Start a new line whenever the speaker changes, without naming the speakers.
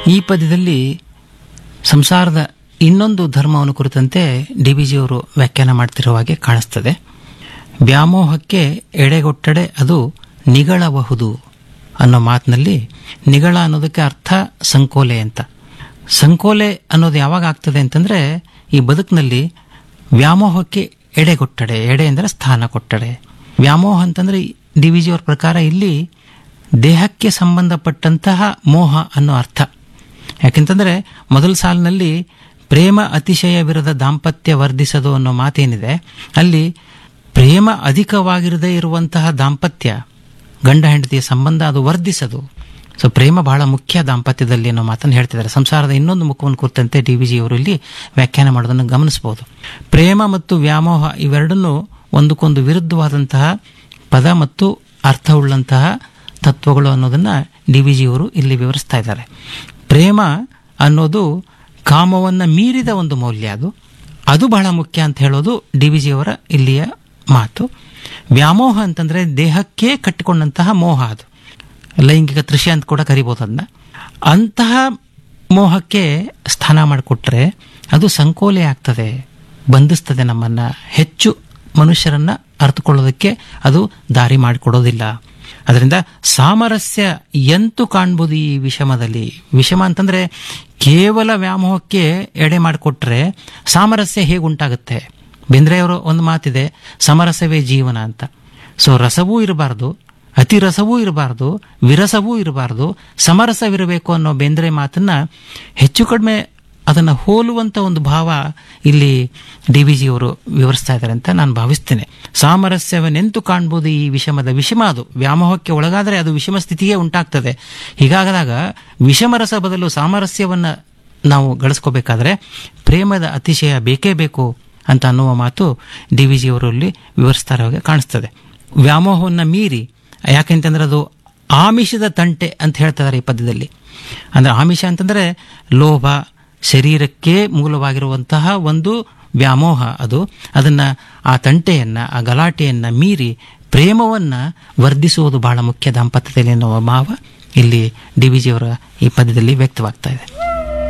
ಈ ಪದ್ಯದಲ್ಲಿ ಸಂಸಾರದ ಇನ್ನೊಂದು ಧರ್ಮವನ್ನು ಕುರಿತಂತೆ ಡಿ ಬಿ ಜಿಯವರು ವ್ಯಾಖ್ಯಾನ ಮಾಡ್ತಿರುವ ಹಾಗೆ ಕಾಣಿಸ್ತದೆ ವ್ಯಾಮೋಹಕ್ಕೆ ಎಡೆಗೊಟ್ಟಡೆ ಅದು ನಿಗಳಬಹುದು ಅನ್ನೋ ಮಾತಿನಲ್ಲಿ ನಿಗಳ ಅನ್ನೋದಕ್ಕೆ ಅರ್ಥ ಸಂಕೋಲೆ ಅಂತ ಸಂಕೋಲೆ ಅನ್ನೋದು ಯಾವಾಗ ಆಗ್ತದೆ ಅಂತಂದ್ರೆ ಈ ಬದುಕಿನಲ್ಲಿ ವ್ಯಾಮೋಹಕ್ಕೆ ಎಡೆಗೊಟ್ಟಡೆ ಎಡೆ ಅಂದರೆ ಸ್ಥಾನ ಕೊಟ್ಟಡೆ ವ್ಯಾಮೋಹ ಅಂತಂದ್ರೆ ಡಿ ವಿ ಜಿಯವರ ಪ್ರಕಾರ ಇಲ್ಲಿ ದೇಹಕ್ಕೆ ಸಂಬಂಧಪಟ್ಟಂತಹ ಮೋಹ ಅನ್ನೋ ಅರ್ಥ ಯಾಕೆಂತಂದ್ರೆ ಮೊದಲ ಸಾಲಿನಲ್ಲಿ ಪ್ರೇಮ ಅತಿಶಯವಿರದ ದಾಂಪತ್ಯ ವರ್ಧಿಸದು ಅನ್ನೋ ಮಾತೇನಿದೆ ಅಲ್ಲಿ ಪ್ರೇಮ ಅಧಿಕವಾಗಿರದೇ ಇರುವಂತಹ ದಾಂಪತ್ಯ ಗಂಡ ಹೆಂಡತಿಯ ಸಂಬಂಧ ಅದು ವರ್ಧಿಸದು ಸೊ ಪ್ರೇಮ ಬಹಳ ಮುಖ್ಯ ದಾಂಪತ್ಯದಲ್ಲಿ ಅನ್ನೋ ಮಾತನ್ನು ಹೇಳ್ತಿದ್ದಾರೆ ಸಂಸಾರದ ಇನ್ನೊಂದು ಮುಖವನ್ನು ಕುರಿತಂತೆ ಡಿ ವಿ ಜಿಯವರು ಇಲ್ಲಿ ವ್ಯಾಖ್ಯಾನ ಮಾಡೋದನ್ನು ಗಮನಿಸಬಹುದು ಪ್ರೇಮ ಮತ್ತು ವ್ಯಾಮೋಹ ಇವೆರಡನ್ನು ಒಂದಕ್ಕೊಂದು ವಿರುದ್ಧವಾದಂತಹ ಪದ ಮತ್ತು ಅರ್ಥವುಳ್ಳಂತಹ ತತ್ವಗಳು ಅನ್ನೋದನ್ನ ಡಿ ವಿ ಜಿಯವರು ಇಲ್ಲಿ ವಿವರಿಸ್ತಾ ಇದ್ದಾರೆ ಪ್ರೇಮ ಅನ್ನೋದು ಕಾಮವನ್ನು ಮೀರಿದ ಒಂದು ಮೌಲ್ಯ ಅದು ಅದು ಬಹಳ ಮುಖ್ಯ ಅಂತ ಹೇಳೋದು ಡಿ ವಿ ಜಿಯವರ ಇಲ್ಲಿಯ ಮಾತು ವ್ಯಾಮೋಹ ಅಂತಂದ್ರೆ ದೇಹಕ್ಕೆ ಕಟ್ಟಿಕೊಂಡಂತಹ ಮೋಹ ಅದು ಲೈಂಗಿಕ ತೃಷೆ ಅಂತ ಕೂಡ ಕರಿಬೋದು ಅದನ್ನ ಅಂತಹ ಮೋಹಕ್ಕೆ ಸ್ಥಾನ ಮಾಡಿಕೊಟ್ರೆ ಅದು ಸಂಕೋಲೆ ಆಗ್ತದೆ ಬಂಧಿಸ್ತದೆ ನಮ್ಮನ್ನ ಹೆಚ್ಚು ಮನುಷ್ಯರನ್ನ ಅರ್ಥಕೊಳ್ಳೋದಕ್ಕೆ ಅದು ದಾರಿ ಮಾಡಿಕೊಡೋದಿಲ್ಲ ಅದರಿಂದ ಸಾಮರಸ್ಯ ಎಂತು ಕಾಣ್ಬೋದು ಈ ವಿಷಮದಲ್ಲಿ ವಿಷಮ ಅಂತಂದ್ರೆ ಕೇವಲ ವ್ಯಾಮೋಹಕ್ಕೆ ಎಡೆ ಮಾಡಿಕೊಟ್ರೆ ಸಾಮರಸ್ಯ ಹೇಗೆ ಉಂಟಾಗುತ್ತೆ ಬೇಂದ್ರೆಯವರು ಒಂದು ಮಾತಿದೆ ಸಮರಸವೇ ಜೀವನ ಅಂತ ಸೊ ರಸವೂ ಇರಬಾರ್ದು ಅತಿ ರಸವೂ ಇರಬಾರ್ದು ವಿರಸವೂ ಇರಬಾರ್ದು ಸಮರಸವಿರಬೇಕು ಅನ್ನೋ ಬೇಂದ್ರೆ ಮಾತನ್ನ ಹೆಚ್ಚು ಕಡಿಮೆ ಅದನ್ನು ಹೋಲುವಂತ ಒಂದು ಭಾವ ಇಲ್ಲಿ ಡಿ ವಿ ಜಿಯವರು ವಿವರಿಸ್ತಾ ಇದ್ದಾರೆ ಅಂತ ನಾನು ಭಾವಿಸ್ತೇನೆ ಸಾಮರಸ್ಯವನ್ನೆಂತು ಕಾಣ್ಬೋದು ಈ ವಿಷಮದ ವಿಷಮ ಅದು ವ್ಯಾಮೋಹಕ್ಕೆ ಒಳಗಾದರೆ ಅದು ವಿಷಮ ಸ್ಥಿತಿಯೇ ಉಂಟಾಗ್ತದೆ ಹೀಗಾಗದಾಗ ವಿಷಮರಸ ಬದಲು ಸಾಮರಸ್ಯವನ್ನ ನಾವು ಗಳಿಸ್ಕೋಬೇಕಾದ್ರೆ ಪ್ರೇಮದ ಅತಿಶಯ ಬೇಕೇ ಬೇಕು ಅಂತ ಅನ್ನುವ ಮಾತು ಡಿ ವಿ ಜಿಯವರಲ್ಲಿ ವಿವರಿಸ್ತಾ ಇರೋ ಹಾಗೆ ಕಾಣಿಸ್ತದೆ ವ್ಯಾಮೋಹವನ್ನು ಮೀರಿ ಯಾಕೆಂತಂದ್ರೆ ಅದು ಆಮಿಷದ ತಂಟೆ ಅಂತ ಹೇಳ್ತಿದ್ದಾರೆ ಈ ಪದ್ಯದಲ್ಲಿ ಅಂದ್ರೆ ಆಮಿಷ ಅಂತಂದ್ರೆ ಲೋಭ ಶರೀರಕ್ಕೆ ಮೂಲವಾಗಿರುವಂತಹ ಒಂದು ವ್ಯಾಮೋಹ ಅದು ಅದನ್ನ ಆ ತಂಟೆಯನ್ನ ಆ ಗಲಾಟೆಯನ್ನ ಮೀರಿ ಪ್ರೇಮವನ್ನ ವರ್ಧಿಸುವುದು ಬಹಳ ಮುಖ್ಯ ದಾಂಪತ್ಯದಲ್ಲಿ ಎನ್ನುವ ಭಾವ ಇಲ್ಲಿ ಡಿ ವಿ ಜಿಯವರ ಈ ಪದ್ಯದಲ್ಲಿ ವ್ಯಕ್ತವಾಗ್ತಾ ಇದೆ